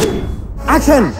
Action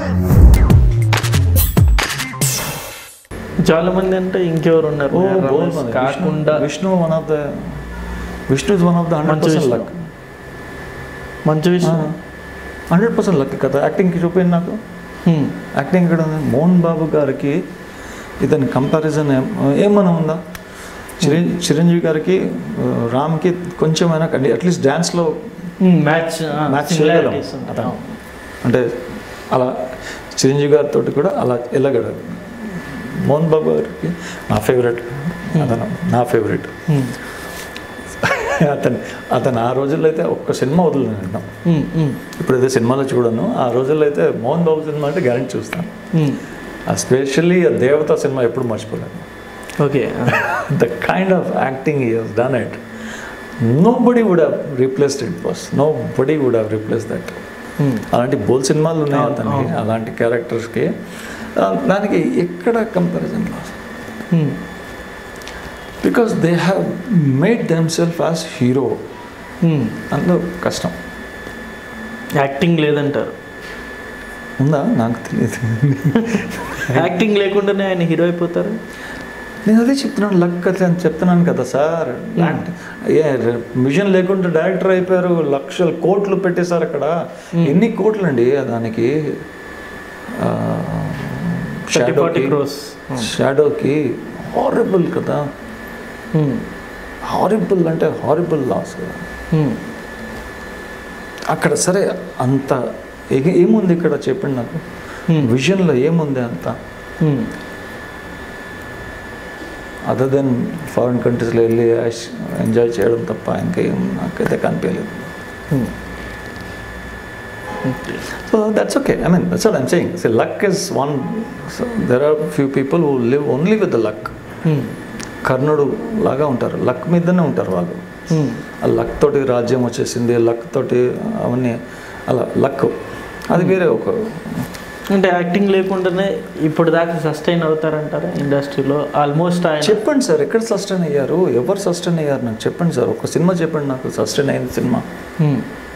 చాలా మంది అంటే ఇంకెవరు ఉన్నారు ఓ రమేష్ బోల్ మంది. కాకుండా Vishnu one of the Vishnu is one of the hundred మంచి పర్సెంట్ విష్ణు. లక్ మంచి విషయం హండ్రెడ్ పర్సెంట్ లక్ కదా యాక్టింగ్కి చూపింది నాకు హ్మ్. యాక్టింగ్ ఇక్కడ ఉంది మోహన్ బాబు గారికి ఇతని కంపారిజన్ ఏమన్నా ఉందా చిరం చిరంజీవి గారికి ఆ, రామ్కి కొంచెమైనా కండి అట్లీస్ట్ డ్యాన్స్లో హ్మ్, మ్యాచ్ ఆ, మ్యాచ్ similarities చేయగలం ఉంటాయి. అతను అంటే అలా చిరంజీవి గారితో కూడా అలా వెళ్ళగలడు మోహన్ బాబు గారికి నా ఫేవరెట్ అతను నా ఫేవరెట్ హ్మ్. అతను అతను ఆ రోజుల్లో అయితే ఒక్క సినిమా వదలను హ్మ్, హ్మ్, ఇప్పుడు ఏదో సినిమాలో చూడను ఆ రోజుల్లో అయితే మోహన్ బాబు సినిమా అంటే గ్యారెంటీ చూస్తాను హ్మ్. ఎస్పెషల్లీ దేవత సినిమా ఎప్పుడు మర్చిపోలేను ఓకే ఆ. ద కైండ్ ఆఫ్ యాక్టింగ్ ఈ he's done it nobody would have replaced it boss nobody would have replace that hmm. అలాంటి బోల్ సినిమాలు ఉన్నాయి అవును, అతనికి అవును. అలాంటి క్యారెక్టర్స్కి దానికి ఎక్కడ comparison hmm. Because they have made themself as hero hmm. అందులో కష్టం యాక్టింగ్ లేదంటారు ఉందా నాకు తెలియదు యాక్టింగ్ లేకుండానే ఆయన హీరో అయిపోతారు నేను అదే చెప్తున్నాను లక్ అట్లా అని చెప్తున్నాను కదా సార్ ఏ మిషన్ లేకుండా డైరెక్టర్ అయిపోయారు లక్షలు కోట్లు పెట్టేశారు అక్కడ ఎన్ని కోట్లు అండి దానికి థర్టీ ఫార్టీ క్రోస్ షాడోకి హారిబుల్ కదా హారిబుల్ అంటే హారిబుల్ లాస్ కదా అక్కడ సరే అంత ఏ- ఏముంది ఇక్కడ చెప్పండి నాకు విజన్లో ఏముంది అంత అదర్ దెన్ ఫారిన్ కంట్రీస్లో వెళ్ళి ఎంజాయ్ చేయడం తప్ప ఇంకా ఏం నాకైతే కనిపించలేదు so that's okay I mean that's what I'm saying so luck is one there are few people who live only with the luck కర్ణుడు లాగా ఉంటారు లక్ మీదనే ఉంటారు వాళ్ళు ఆ లక్ తోటి రాజ్యం వచ్చేసింది లక్ తోటి అవన్నీ అలా లక్ అది వేరే ఒక అంటే యాక్టింగ్ లేకుండానే ఇప్పుడు దాకా సస్టైన్ అవుతారంటారా ఇండస్ట్రీలో ఆల్మోస్ట్ ఆయన చెప్పండి సార్ ఎక్కడ సస్టైన్ అయ్యారు ఎవరు సస్టైన్ అయ్యారు నాకు చెప్పండి సార్ ఒక సినిమా చెప్పండి నాకు సస్టైన్ అయింది సినిమా Hmm.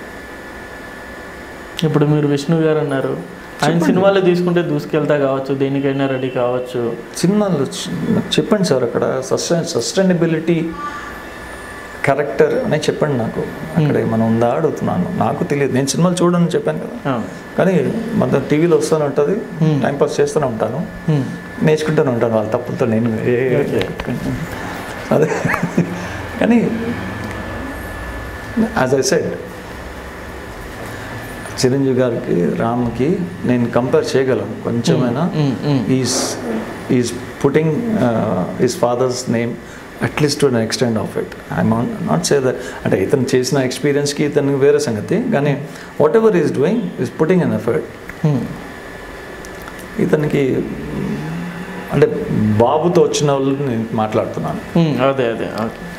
ఇప్పుడు మీరు విష్ణు గారు అన్నారు ఆయన చెప్పండి. సినిమాలో తీసుకుంటే దూసుకెళ్తా కావచ్చు దేనికైనా రెడీ కావచ్చు సినిమాలు చ- నాకు చెప్పండి సార్ అక్కడ సస్టైన్ సస్టైనబిలిటీ క్యారెక్టర్ అని చెప్పండి నాకు అక్కడ ఏమైనా ఉందా అడుగుతున్నాను నాకు తెలియదు నేను సినిమాలు చూడని చెప్పాను కదా అవును. కానీ మన టీవీలో వస్తూనే ఉంటుంది Hmm. టైంపాస్ చేస్తూనే ఉంటాను Hmm. నేర్చుకుంటూనే ఉంటాను వాళ్ళ తప్పులతో నేను ఏ- Okay. అదే కానీ యాజ్ ఐ సెడ్ చిరంజీవి గారికి రామ్కి నేను కంపేర్ చేయగలను కొంచెమైనా Mm, mm. Is is putting is father's name at least to extend of it I not say that అంటే ఇతను చేసిన ఎక్స్పీరియన్స్కి ఇతను వేరే సంగతి కానీ whatever is doing is putting an effort Hmm. ఇతనికి అంటే బాబుతో వచ్చిన వాళ్ళు నేను మాట్లాడుతున్నాను Hmm. అదే అదే ఓకే